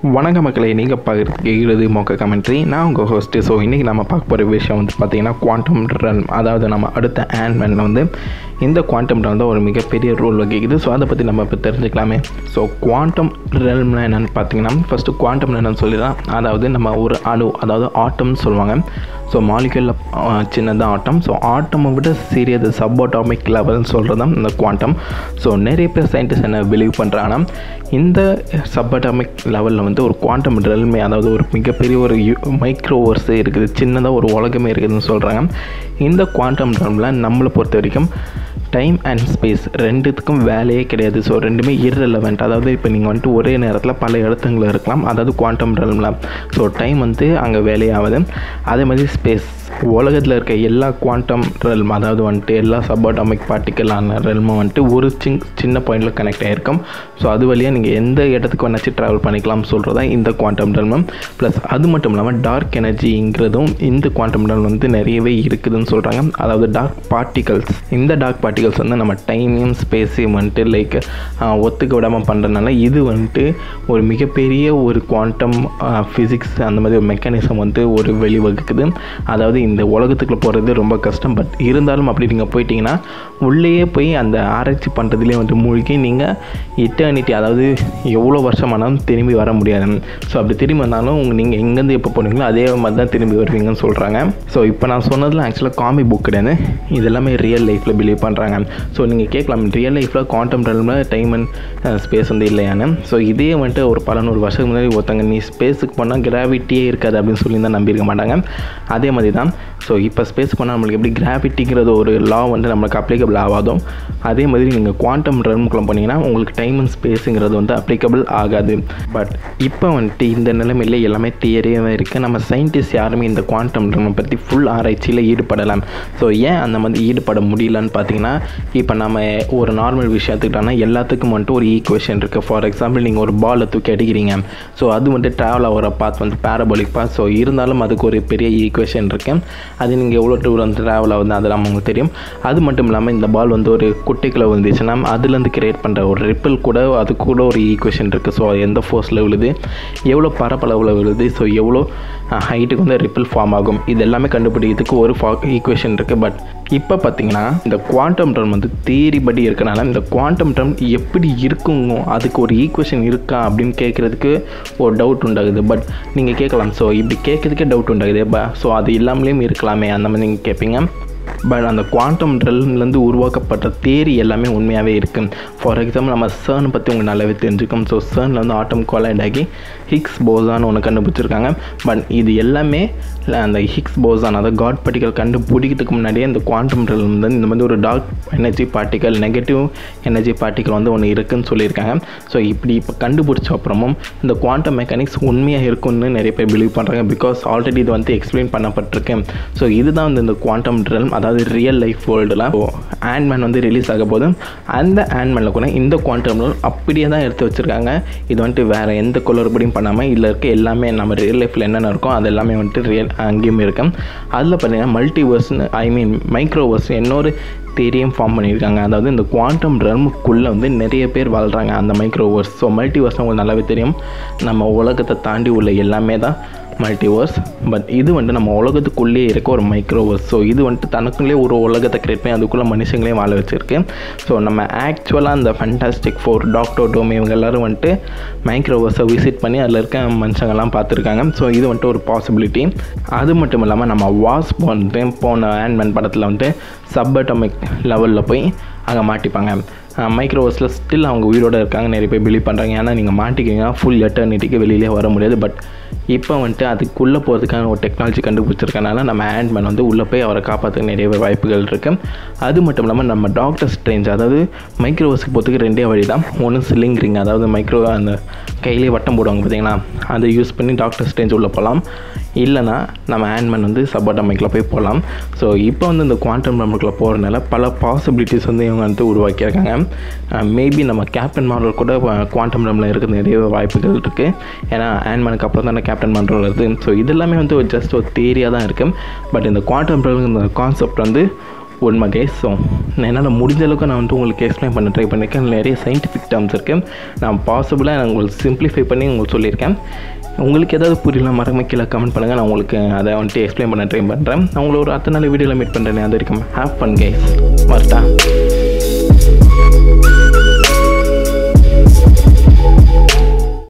வணக்க மக்களை நீங்கள் பார்க்குறது மொக்க கமெண்ட்ரி நான் உங்கள் ஹோஸ்ட்டு ஸோ இன்றைக்கி நம்ம பார்க்க போகிற விஷயம் வந்து பார்த்திங்கன்னா குவாண்டம் ரன் அதாவது நம்ம அடுத்த ஆண்ட்மேனில் வந்து இந்த குவாண்டம் ரன் தான் ஒரு மிகப்பெரிய ரோல் வகிக்குது ஸோ அதை பற்றி நம்ம இப்போ தெரிஞ்சுக்கலாமே ஸோ குவாண்டம் ரன்லாம் என்னென்னு பார்த்தீங்கன்னா ஃபஸ்ட்டு குவாண்டம் என்னன்னு சொல்லிடலாம் அதாவது நம்ம ஒரு அணு அதாவது ஆட்டம்னு சொல்லுவாங்க ஸோ மாலிகுலில் சின்னதாக ஆட்டம் ஸோ ஆட்டமை விட சிறியது சப்பாட்டாமிக் லெவல்னு சொல்கிறது தான் இந்த குவாண்டம் ஸோ நிறைய பேர் சயின்டிஸ்ட் என்ன பிலீவ் பண்ணுறாங்கன்னா இந்த சப்பாட்டாமிக் லெவலில் வந்து ஒரு குவாண்டம் ரெல்மே அதாவது ஒரு மிகப்பெரிய ஒரு மைக்ரோவர்ஸே இருக்குது சின்னதாக ஒரு உலகமே இருக்குதுன்னு சொல்கிறாங்க இந்த குவாண்டம் ரெல்மில் நம்மளை பொறுத்த வரைக்கும் டைம் அண்ட் ஸ்பேஸ் ரெண்டுத்துக்கும் வேலையே கிடையாது ஸோ ரெண்டுமே irrelevant அதாவது இப்போ நீங்கள் வந்துட்டு ஒரே நேரத்தில் பல இடத்துங்களில் இருக்கலாம் அதாவது குவாண்டம் ரெல்மில் ஸோ டைம் வந்து அங்கே வேலையாகுது அதே மாதிரி ஸ்பேஸ் உலகத்தில் இருக்க எல்லா குவாண்டம் ரெல்ம் அதாவது வந்துட்டு எல்லா சப்பாட்டமிக் பார்ட்டிக்கலான ரெல்மும் வந்துட்டு ஒரு சின் சின்ன பாயிண்டில் கனெக்ட் ஆகிருக்கும் ஸோ அது வழியாக நீங்கள் எந்த இடத்துக்கு வேணாச்சும் ட்ராவல் பண்ணிக்கலாம் சொல்கிறது தான் இந்த குவாண்டம் ரெல்மம் ப்ளஸ் அது மட்டும் இல்லாமல் டார்க் எனர்ஜிங்கிறதும் இந்த குவாண்டம் ரெல்ம் வந்து நிறையவே இருக்குதுன்னு சொல்கிறாங்க அதாவது டார்க் பார்ட்டிகல்ஸ் இந்த டார்க் பார்ட்டிகல்ஸ் வந்து நம்ம டைமையும் ஸ்பேஸையும் வந்துட்டு லைக் ஒத்துக்க விடாமல் பண்ணுறதுனால இது வந்துட்டு ஒரு மிகப்பெரிய ஒரு குவாண்டம் ஃபிசிக்ஸ் அந்த மாதிரி ஒரு மெக்கானிசம் வந்து ஒரு வெளிவகுக்குது அதாவது இந்த உலகத்துக்குள்ளே போகிறது ரொம்ப கஷ்டம் பட் இருந்தாலும் அப்படி நீங்கள் போயிட்டீங்கன்னா உள்ளேயே போய் அந்த ஆராய்ச்சி பண்ணுறதுலேயே வந்து மூழ்கி நீங்கள் இட்டர்னிட்டி அதாவது எவ்வளோ வருஷமானாலும் திரும்பி வர முடியாது ஸோ அப்படி திரும்பி வந்தாலும் உங்கள் நீங்கள் எங்கேருந்து எப்போ போனீங்களோ அதே மாதிரி தான் திரும்பி வருவீங்கன்னு சொல்கிறாங்க ஸோ இப்போ நான் சொன்னதில் ஆக்சுவலாக காமி புக் கிடையாது இது எல்லாமே ரியல் லைஃப்பில் பிலீவ் பண்ணுறாங்க ஸோ நீங்கள் கேட்கலாம் ரியல் லைஃப்பில் குவாண்டம் ரெல்மில் டைம் அண்ட் ஸ்பேஸ் வந்து இல்லையான்னு ஸோ இதே வந்துட்டு ஒரு பல நூறு வருஷத்துக்கு முன்னாடி ஒருத்தங்க நீ ஸ்பேஸுக்கு போனால் கிராவிட்டியே இருக்காது அப்படின்னு சொல்லி தான் நம்பியிருக்க மாட்டாங்க அதே மாதிரி தான் ஸோ இப்போ ஸ்பேஸ் போனால் நம்மளுக்கு எப்படி கிராவிட்டிங்கிறது ஒரு லா வந்து நம்மளுக்கு அப்ளிகபிள் ஆகாதோ அதே மாதிரி நீங்கள் குவாண்டம் ரெல்முக்குள்ள போனீங்கன்னா உங்களுக்கு டைம் அண்ட் ஸ்பேஸுங்கிறது வந்து அப்ளிகபிள் ஆகாது பட் இப்போ வந்துட்டு இந்த நிலைமையில் எல்லாமே தியரியாக இருக்குது நம்ம சயின்டிஸ்ட் யாருமே இந்த குவாண்டம் ரெல்மை பற்றி ஃபுல் ஆராய்ச்சியில் ஈடுபடலாம் ஸோ ஏன் அந்த மாதிரி ஈடுபட முடியலன்னு பார்த்தீங்கன்னா இப்போ நம்ம ஒரு நார்மல் விஷயம் எடுத்துக்கிட்டோம்னா எல்லாத்துக்கும் வந்துட்டு ஒரு ஈக்குவேஷன் இருக்குது ஃபார் எக்ஸாம்பிள் நீங்கள் ஒரு பாலை தூக்கி அடிக்கிறீங்க ஸோ அது வந்துட்டு ட்ராவல் ஆகிற பாத் வந்து பேரபோலிக் பாத் ஸோ இருந்தாலும் அதுக்கு ஒரு பெரிய ஈக்குவேஷன் இருக்குது அது நீங்கள் எவ்வளோ டூர் வந்து ட்ராவல் ஆகுது அதெல்லாம் உங்களுக்கு தெரியும் அது மட்டும் இல்லாமல் இந்த பால் வந்து ஒரு குட்டைக்குள்ளே விழுந்துச்சுன்னா அதுலேருந்து கிரியேட் பண்ணுற ஒரு ரிப்பிள் கூட அது கூட ஒரு ஈக்குவேஷன் இருக்குது ஸோ எந்த ஃபோர்ஸில் விழுது எவ்வளோ பரப்பளவில் விழுது ஸோ எவ்வளோ ஹைட்டுக்கு வந்து ரிப்பிள் ஃபார்ம் ஆகும் இது எல்லாமே கண்டுபிடிக்கிறதுக்கு ஒரு ஃபா ஈக்குவேஷன் இருக்குது பட் இப்போ பார்த்தீங்கன்னா இந்த குவாண்டம் ட்ரம் வந்து தேரி படி இருக்கனால இந்த குவாண்டம் ட்ரம் எப்படி இருக்குங்க அதுக்கு ஒரு ஈக்குவேஷன் இருக்கா அப்படின்னு கேட்குறதுக்கு ஒரு டவுட் உண்டாகுது பட் நீங்கள் கேட்கலாம் ஸோ இப்படி கேட்குறதுக்கே டவுட் உண்டாகுது ப ஸோ அது இல்லாமலேயும் இருக்கலாமே அந்த மாதிரி நீங்கள் கேட்பீங்க பட் அந்த குவாண்டம் ரெல்ம்லேருந்து உருவாக்கப்பட்ட தேரி எல்லாமே உண்மையாகவே இருக்குது ஃபார் எக்ஸாம்பிள் நம்ம சர்ன் பற்றி உங்களுக்கு நல்லாவே தெரிஞ்சுக்கும் ஸோ சர்னில் வந்து ஆட்டம் கொலைட் ஆகி ஹிக்ஸ் போசான்னு ஒன்று கண்டுபிடிச்சிருக்காங்க பட் இது எல்லாமே அந்த ஹிக்ஸ் போசான் அதாவது காட் பார்ட்டிகல் கண்டுபிடிக்கிறதுக்கு முன்னாடியே இந்த குவாண்டம் ரெல்ம் வந்து இந்த மாதிரி ஒரு dark energy particle negative energy particle வந்து ஒன்று இருக்குதுன்னு சொல்லியிருக்காங்க ஸோ இப்படி இப்போ கண்டுபிடிச்ச அப்புறமும் இந்த குவாண்டம் மெக்கானிக்ஸ் உண்மையாக இருக்கும்னு நிறைய பேர் பிலீவ் பண்ணுறாங்க பிகாஸ் ஆல்ரெடி இது வந்து எக்ஸ்பிளைன் பண்ணப்பட்டிருக்கு ஸோ இதுதான் வந்து இந்த குவாண்டம் ரெல்ம் அதாவது ரியல் லைஃப் வேர்ல்டில் ஆண்ட்மேன் வந்து ரிலீஸ் ஆக போது அந்த ஆண்ட்மேனில் கூட இந்த குவாண்டம் ரெல் அப்படியே தான் எடுத்து வச்சுருக்காங்க இது வந்துட்டு வேறு எந்த குளறுபடியும் பண்ணாமல் இதில் இருக்க எல்லாமே நம்ம ரியல் லைஃப்பில் என்னென்ன இருக்கோ அது எல்லாமே வந்துட்டு ரியல் அங்கேயும் இருக்கும் அதில் பார்த்தீங்கன்னா மல்டிவர்ஸ்னு ஐ மீன் மைக்ரோவர்ஸ் இன்னொரு தேரியும் ஃபார்ம் பண்ணியிருக்காங்க அதாவது இந்த குவாண்டம் ரம்முக்குள்ளே வந்து நிறைய பேர் வாழ்கிறாங்க அந்த மைக்ரோவர்ஸ் ஸோ மல்டிவர்ஸ் உங்களுக்கு நல்லாவே தெரியும் நம்ம உலகத்தை தாண்டி உள்ள எல்லாமே தான் மல்டிவர்ஸ் பட் இது வந்துட்டு நம்ம உலகத்துக்குள்ளேயே இருக்க ஒரு மைக்ரோவர்ஸ் ஸோ இது வந்துட்டு தனக்குள்ளே ஒரு உலகத்தை கிரியேட் பண்ணி அதுக்குள்ளே மனுஷங்களையும் வாழ வச்சுருக்கு ஸோ நம்ம ஆக்சுவலாக அந்த ஃபண்டாஸ்டிக் ஃபோர் டாக்டர் டோம் இவங்க எல்லோரும் வந்துட்டு மைக்ரோவர்ஸை விசிட் பண்ணி அதில் இருக்க மனுஷங்கள்லாம் பார்த்துருக்காங்க ஸோ இது வந்துட்டு ஒரு பாசிபிலிட்டி அது மட்டும் இல்லாமல் நம்ம வாஸ் வந்து போன ஆண்ட்மேன் படத்தில் வந்துட்டு சப்பட்டமிக் லெவலில் போய் அங்கே மாட்டிப்பாங்க மைக்ரோவர்ஸில் ஸ்டில் அவங்க உயிரோடு இருக்காங்க நிறைய பேர் பிலீவ் பண்ணுறாங்க ஏன்னா நீங்கள் மாட்டிக்கிங்க ஃபுல் எட்டர்னிட்டிக்கு வெளியிலே வர முடியாது பட் இப்போ வந்துட்டு அதுக்குள்ளே போகிறதுக்கான ஒரு டெக்னாலஜி கண்டுபிடிச்சிருக்கனால நம்ம ஆண்ட்மேன் வந்து உள்ளே போய் அவரை காப்பாற்ற நிறைய வாய்ப்புகள் இருக்குது அது மட்டும் இல்லாமல் நம்ம டாக்டர் ஸ்ட்ரேஞ்ச் அதாவது மைக்ரோவர்ஸுக்கு போகிறதுக்கு ரெண்டே வழி தான் ஒன்று சில்லிங் ரிங் அதாவது மைக்ரோ அந்த கையிலே வட்டம் போடுவாங்க பார்த்தீங்களா அதை யூஸ் பண்ணி டாக்டர் ஸ்ட்ரேஞ்ச் உள்ளே போகலாம் இல்லைனா நம்ம ஆண்ட்மேன் வந்து சப்பாட்டமிக்கில் போய் போகலாம் ஸோ இப்போ வந்து இந்த குவாண்டம் ரம்முக்குள்ளே போகிறதுனால பல பாசிபிலிட்டிஸ் வந்து இவங்க வந்து உருவாக்கியிருக்காங்க மேபி நம்ம கேப்டன் மார்வல் கூட குவாண்டம் ரம்மில் இருக்கிறது நிறைய வாய்ப்புகள் இருக்குது ஏன்னா ஆண்ட்மேனுக்கு அப்புறம் தானே கேப்டன் மார்வல் வருது ஸோ இது எல்லாமே வந்து ஜஸ்ட் ஒரு தேரியாக தான் இருக்குது பட் இந்த குவாண்டம் ரம்ங்கிற கான்செப்ட் வந்து உண்மை கேஸ் ஸோ என்னால் முடிஞ்ச அளவுக்கு நான் வந்து உங்களுக்கு எக்ஸ்பிளைன் பண்ண ட்ரை பண்ணியிருக்கேன் நிறைய சயின்டிஃபிக் டேர்ம்ஸ் இருக்குது நான் பாசிபிளாக நான் உங்களுக்கு சிம்பிளிஃபை பண்ணி உங்களுக்கு சொல்லியிருக்கேன் உங்களுக்கு ஏதாவது புரியல மறக்காம கீழே கமெண்ட் பண்ணுங்கள் நான் உங்களுக்கு அதை வந்துட்டு எக்ஸ்பிளைன் பண்ண ட்ரை பண்ணுறேன் நான் உங்களை ஒரு அத்தனை நாள் வீடியோவில் மீட் பண்ணுறேன் அது வரைக்கும் ஹேப் ஃபன் கைஸ் மஸ்டா